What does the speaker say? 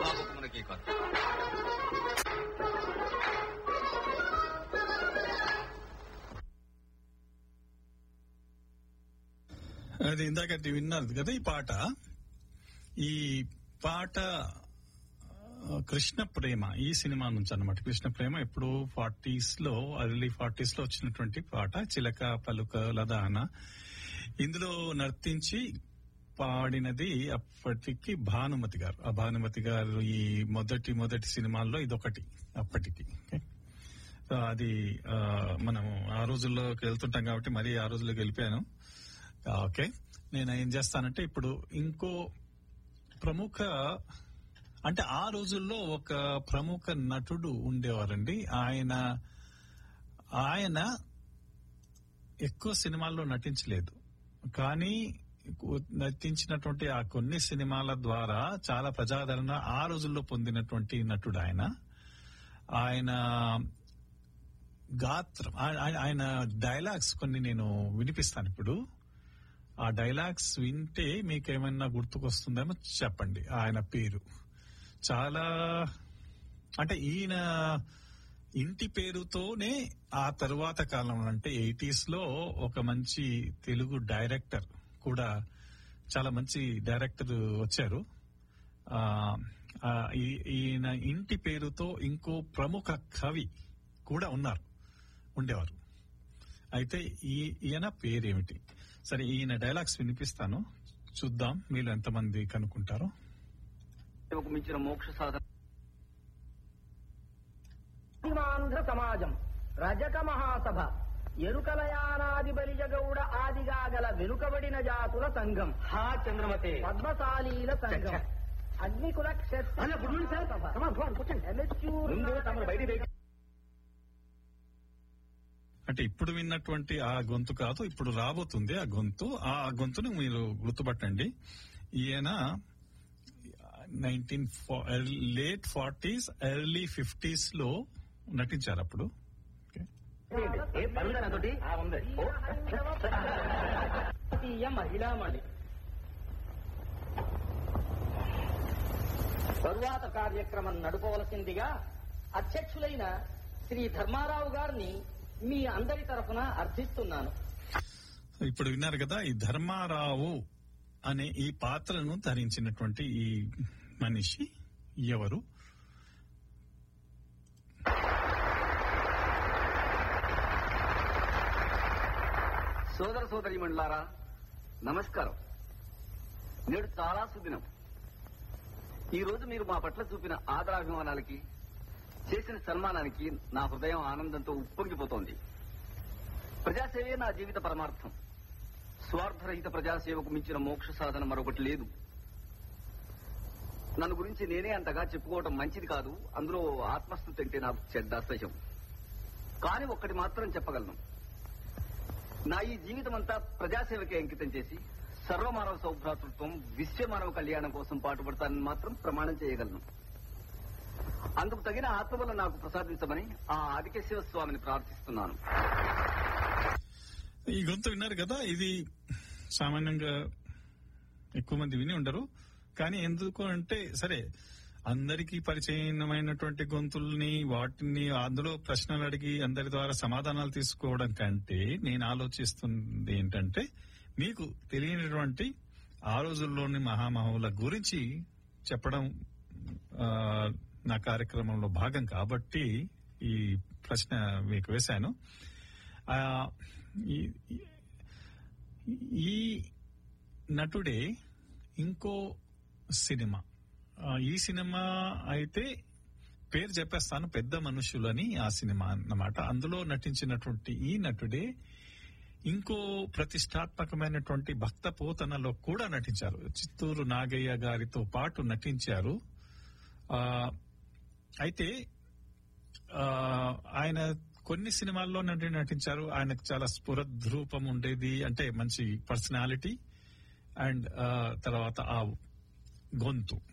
నిర్వాహకమునకే కాదు అది ఇందాక విన్నారు కదా ఈ పాట ఈ పాట ఆ, కృష్ణ ప్రేమ ఈ సినిమా నుంచి అన్నమాట కృష్ణ ప్రేమ ఇప్పుడు ఫార్టీస్ లో అర్లీ ఫార్టీస్ లో వచ్చినటువంటి పాట చిలక పలుక లదాన ఇందులో నర్తించి పాడినది అప్పటికి భానుమతి గారు ఆ భానుమతి గారు ఈ మొదటి మొదటి సినిమాల్లో ఇదొకటి అప్పటికి ఓకే? సో అది ఆ, మనం ఆ రోజుల్లోకి వెళ్తుంటాం కాబట్టి మరి ఆ రోజుల్లోకి వెళ్ళిపోయాను ఆ, ఓకే నేను ఏం చేస్తానంటే ఇప్పుడు ఇంకో ప్రముఖ అంటే ఆ రోజుల్లో ఒక ప్రముఖ నటుడు ఉండేవారండి ఆయన ఆయన ఎక్కువ సినిమాల్లో నటించలేదు కానీ నటించినటువంటి ఆ కొన్ని సినిమాల ద్వారా చాలా ప్రజాదరణ ఆ రోజుల్లో పొందినటువంటి నటుడు ఆయన ఆయన గాత్రం ఆ- ఆ- ఆయన డైలాగ్స్ కొన్ని నేను వినిపిస్తాను ఇప్పుడు ఆ డైలాగ్స్ వింటే మీకు ఏమైనా గుర్తుకొస్తుందేమో చెప్పండి ఆయన పేరు చాలా అంటే ఈయన ఇంటి పేరుతోనే ఆ తరువాత కాలంలో అంటే ఎయిటీస్ లో ఒక మంచి తెలుగు డైరెక్టర్ కూడా చాలా మంచి డైరెక్టర్ వచ్చారు ఆ, ఆ, ఈ- ఈయన ఇంటి పేరుతో ఇంకో ప్రముఖ కవి కూడా ఉన్నారు ఉండేవారు అయితే ఈ ఈయన పేరేమిటి సరే ఈయన డైలాగ్స్ వినిపిస్తాను చూద్దాం మీరు ఎంతమంది కనుక్కుంటారో సేవకు మించిన మోక్ష సాధన ఆదిమాంధ్ర సమాజం రజక మహాసభ ఎరుకలయానాది బలిజగౌడ ఆదిగాగల వెనుకబడిన జాతుల సంఘం హా చంద్రమతే పద్మశాలీల సంఘం చచ్చ. అగ్నికుల క్షత్రియ అన్న, గుడ్ మార్నింగ్ సార్. మహాసభ. Come on, come on, కూర్చోండి. ఎలెచ్యూర్ ముందు తమరు బయటికి రండి. అంటే ఇప్పుడు విన్నటువంటి ఆ గొంతు కాదు ఇప్పుడు రాబోతుంది ఆ గొంతు ఆ గొంతును మీరు గుర్తుపట్టండి ఈయన nineteen late forties early fifties లో నటించారు అప్పుడు Okay. ఏ పనుందా నాతోటి ఉంది ఓ. భారతీయ మహిళామణి తరువాత కార్యక్రమం నడుపవలసిందిగా అధ్యక్షులైన శ్రీ ధర్మారావు గారిని మీ అందరి తరఫున అర్థిస్తున్నాను ఇప్పుడు విన్నారు కదా ఈ ధర్మారావు అనే ఈ పాత్రను ధరించినటువంటి ఈ మనిషి ఎవరు సోదర సోదరి మండలారా నమస్కారం నేడు చాలా సుదినం ఈ రోజు మీరు మా పట్ల చూపిన ఆదరాభిమానాలకి చేసిన సన్మానానికి నా హృదయం ఆనందంతో ఉప్పొంగిపోతోంది ప్రజాసేవే నా జీవిత పరమార్థం స్వార్థరహిత ప్రజాసేవకు మించిన మోక్ష సాధన మరొకటి లేదు నన్ను గురించి నేనే అంతగా చెప్పుకోవడం మంచిది కాదు అందులో ఆత్మస్థుతి అంటే నాకు చెడ్డ అసహ్యం కానీ ఒక్కటి మాత్రం చెప్పగలను నా ఈ జీవితం అంతా ప్రజాసేవకే అంకితం చేసి సర్వమానవ సౌభ్రాతృత్వం విశ్వమానవ కళ్యాణం కోసం పాటుపడతానని మాత్రం ప్రమాణం చేయగలను అందుకు తగిన ఆత్మబలం నాకు ప్రసాదించమని ఆ ఆదికేశవ స్వామిని ప్రార్థిస్తున్నాను ఈ గొంతు విన్నారు కదా ఇది సామాన్యంగా ఎక్కువ మంది విని ఉండరు కానీ ఎందుకు అంటే సరే అందరికీ పరిచయమైనటువంటి గొంతుల్ని వాటిని అందులో ప్రశ్నలు అడిగి అందరి ద్వారా సమాధానాలు తీసుకోవడం కంటే నేను ఆలోచిస్తుంది ఏంటంటే మీకు తెలియనటువంటి ఆ రోజుల్లోని మహామహుల గురించి చెప్పడం ఆ, నా కార్యక్రమంలో భాగం కాబట్టి ఈ ప్రశ్న మీకు వేశాను ఆ, ఈ- ఈ- ఈ నటుడే ఇంకో సినిమా ఆ, ఈ సినిమా అయితే పేరు చెప్పేస్తాను పెద్ద మనుషులని ఆ సినిమా అన్నమాట అందులో నటించినటువంటి ఈ నటుడే ఇంకో ప్రతిష్టాత్మకమైనటువంటి భక్త పోతనలో కూడా నటించారు చిత్తూరు నాగయ్య గారితో పాటు నటించారు ఆ, అయితే ఆ, ఆయన కొన్ని సినిమాల్లో నటి నటించారు ఆయనకు చాలా స్ఫురద్రూపం ఉండేది అంటే మంచి పర్సనాలిటీ అండ్ తర్వాత ఆ గొంతు